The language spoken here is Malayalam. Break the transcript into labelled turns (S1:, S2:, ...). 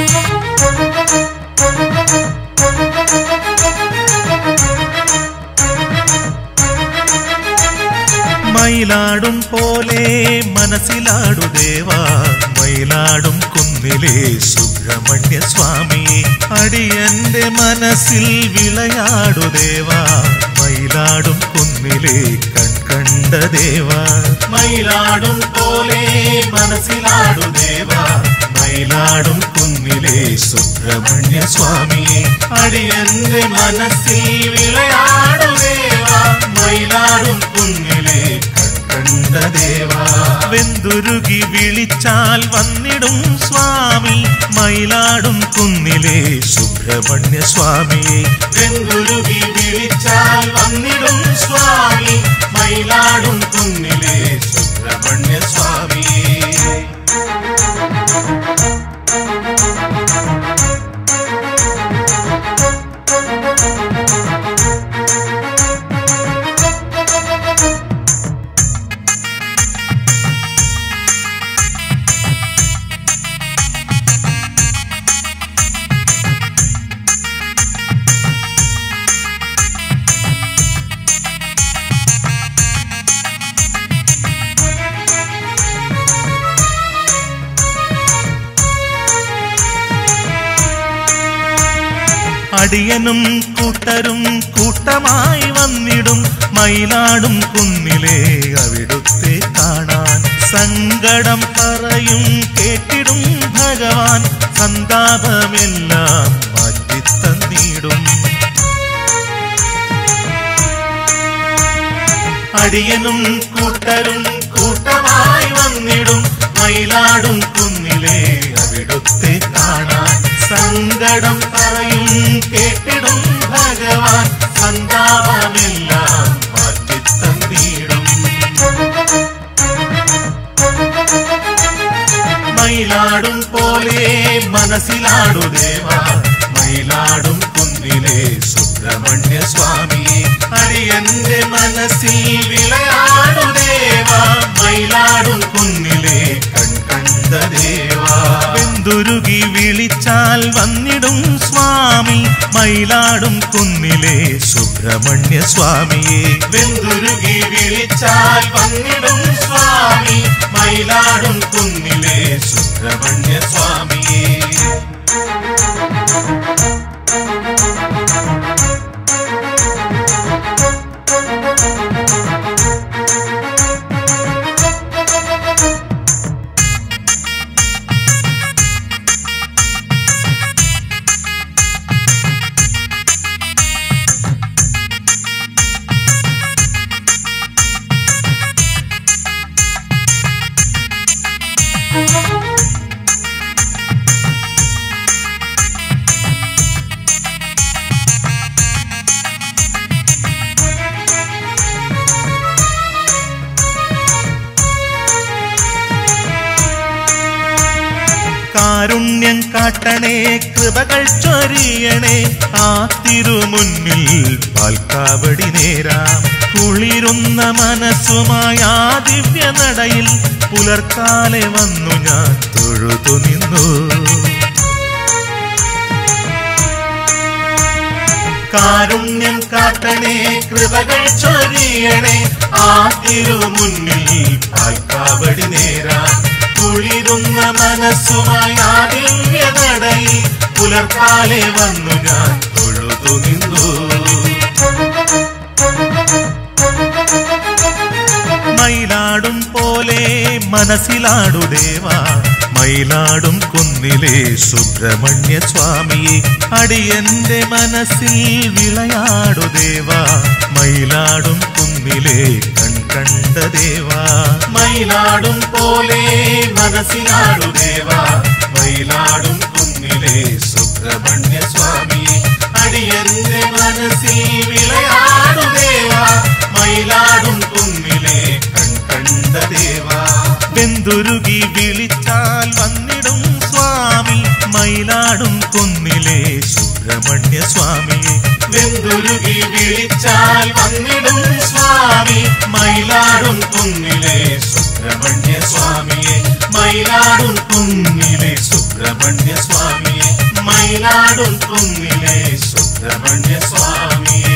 S1: മയിലാടും പോലെ മനസ്സിലാടു ദേവാ മയിലാടും കുന്നിലെ സുബ്രഹ്മണ്യ സ്വാമി അടിയന്റെ മനസ്സിൽ വിളയാടു ദേവാ മയിലാടും കുന്നിലെ കൺകണ്ട ദേവാ മയിലാടും പോലെ മനസ്സിലാടു ദേവാ മയിലാടും കുന്നിലെ സുബ്രഹ്മണ്യ സ്വാമി അടിയന്റെ മനസ്സിൽ വിളയാടു ദേവാ മയിലാടും കുന്നിലെ കണ്ട ദേവാ വെന്തുരുകി വിളിച്ചാൽ വന്നിടും സ്വാമി മയിലാടും കുന്നിലെ സുബ്രഹ്മണ്യ സ്വാമി വെന്തുരുകി വിളിച്ചാൽ വന്നിടും സ്വാമി മയിലാടും കുന്നിലെ സുബ്രഹ്മണ്യ സ്വാമി അടിയനും കൂട്ടരും കൂട്ടമായി വന്നിടും മയിലാടും കുന്നിലെ അവിടുത്തെ കാണാൻ സങ്കടം പറയും കേട്ടിടും ഭഗവാൻ സന്താപമെല്ലാം മാറ്റിത്തന്നിടും അടിയനും കൂട്ടരും കൂട്ടമായി വന്നിടും മയിലാടും കുന്നിലെ അവിടുത്തെ കാണാൻ സങ്കടം പറയും കേട്ടിടും ഭഗവാൻ സന്താപമെല്ലാം മാറ്റിത്തന്നിടും മയിലാടും പോലെ മനസ്സിലാടു ദേവാ മയിലാടും കുന്നിലെ സുബ്രഹ്മണ്യ സ്വാമി അടിയന്റെ മനസ്സിൽ വിളയാടു ദേവാ മയിലാടും കുന്നിലെ കൺകണ്ട ദേവാ വെന്തുരുകി വിളിച്ചാൽ വന്നിടും സ്വാമി മയിലാടും കുന്നിലെ സുബ്രഹ്മണ്യ സ്വാമിയെ വെന്തുരുകി വിളിച്ചാൽ വന്നിടും സ്വാമി മയിലാടും കുന്നിലെ സുബ്രഹ്മണ്യ സ്വാമിയെ കാരുണ്യം കാട്ടണേ കൃപകൾ ചൊരിയണേ ആ തിരുമുന്നിൽ പാൽക്കാവടി നേരാം കുളിരുന്ന മനസ്സുമായി ആ ദിവ്യ നടയിൽ പുലർക്കാലെ വന്നു ഞാൻ തൊഴുതു നിന്നു കാരുണ്യം കാട്ടണേ കൃപകൾ ചൊരിയണേ ആ തിരുമുന്നിൽ പാൽക്കാവടി നേരാം കുളിരുന്ന മനസ്സുമായി ആ ദിവ്യ നടയിൽ പുലർക്കാലെ വന്നു ഞാൻ തൊഴുതു നിന്നു മയിലാടും പോലെ മനസ്സിലാടു ദേവാ മയിലാടും കുന്നിലെ സുബ്രഹ്മണ്യ സ്വാമിയെ അടിയന്റെ മനസ്സിൽ വിളയാടു ദേവാ മയിലാടും കുന്നിലെ കൺകണ്ട ദേവാ മയിലാടും പോലെ മനസ്സിലാടു ദേവാ മയിലാടും കുന്നിലെ സുബ്രഹ്മണ്യ സ്വാമിയെ അടിയന്റെ മനസ്സിൽ വിളയാടു ദേവാ മയിലാടും കുന്നിലെ കൺകണ്ട ദേവാ വെന്തുരുകി വിളിച്ചാൽ വന്നിടും സ്വാമി മയിലാടും കുന്നിലെ സുബ്രഹ്മണ്യ സ്വാമിയെ വെന്തുരുകി വിളിച്ചാൽ വന്നിടും സ്വാമി മയിലാടും കുന്നിലെ സുബ്രഹ്മണ്യ സ്വാമിയെ മയിലാടും കുന്നിലെ സുബ്രഹ്മണ്യ സ്വാമിയെ മയിലാടും കുന്നിലെ സുബ്രഹ്മണ്യ സ്വാമിയെ